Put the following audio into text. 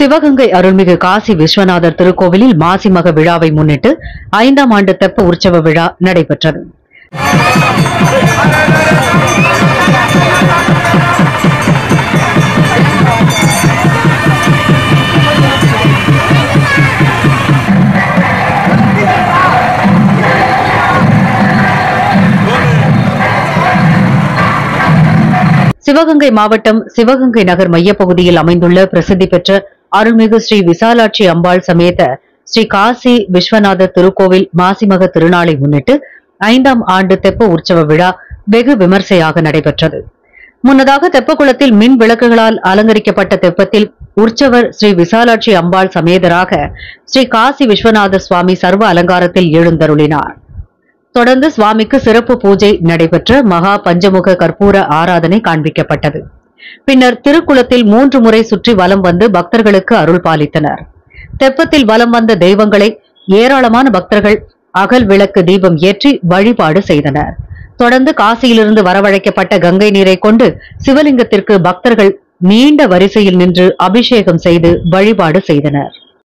சிவகங்கை அருள்மிகு காசி விஸ்வநாதர் திருக்கோவிலில் மாசிமக விழாவை முன்னிட்டு ஐந்தாம் ஆண்டு தெப்ப உற்சவ விழா நடைபெற்றது சிவகங்கை மாவட்டம் சிவகங்கை நகர் மையப்பகுதியில் அமைந்துள்ள பிரசித்தி பெற்ற அருள்மிகு ஸ்ரீ விசாலாட்சி அம்பாள் சமேத ஸ்ரீ காசி விஸ்வநாதர் திருக்கோவில் மாசிமக திருநாளை முன்னிட்டு ஐந்தாம் ஆண்டு தெப்ப உற்சவ விழா வெகு விமர்சையாக நடைபெற்றது முன்னதாக தெப்பக்குளத்தில் மின் விளக்குகளால் அலங்கரிக்கப்பட்ட தெப்பத்தில் உற்சவர் ஸ்ரீ விசாலாட்சி அம்பாள் சமேதராக ஸ்ரீ காசி விஸ்வநாத சுவாமி சர்வ அலங்காரத்தில் எழுந்தருளினார் தொடர்ந்து சுவாமிக்கு சிறப்பு பூஜை நடைபெற்ற மகா பஞ்சமுக கற்பூர ஆராதனை காண்பிக்கப்பட்டது பின்னர் திருக்குளத்தில் மூன்று முறை சுற்றி வலம் வந்து பக்தர்களுக்கு அருள் பாலித்தனர் தெப்பத்தில் வலம் வந்த தெய்வங்களை ஏராளமான பக்தர்கள் அகல் விளக்கு தீபம் ஏற்றி வழிபாடு செய்தனர் தொடர்ந்து காசியிலிருந்து வரவழைக்கப்பட்ட கங்கை நீரை கொண்டு சிவலிங்கத்திற்கு பக்தர்கள் நீண்ட வரிசையில் நின்று அபிஷேகம் செய்து வழிபாடு செய்தனர்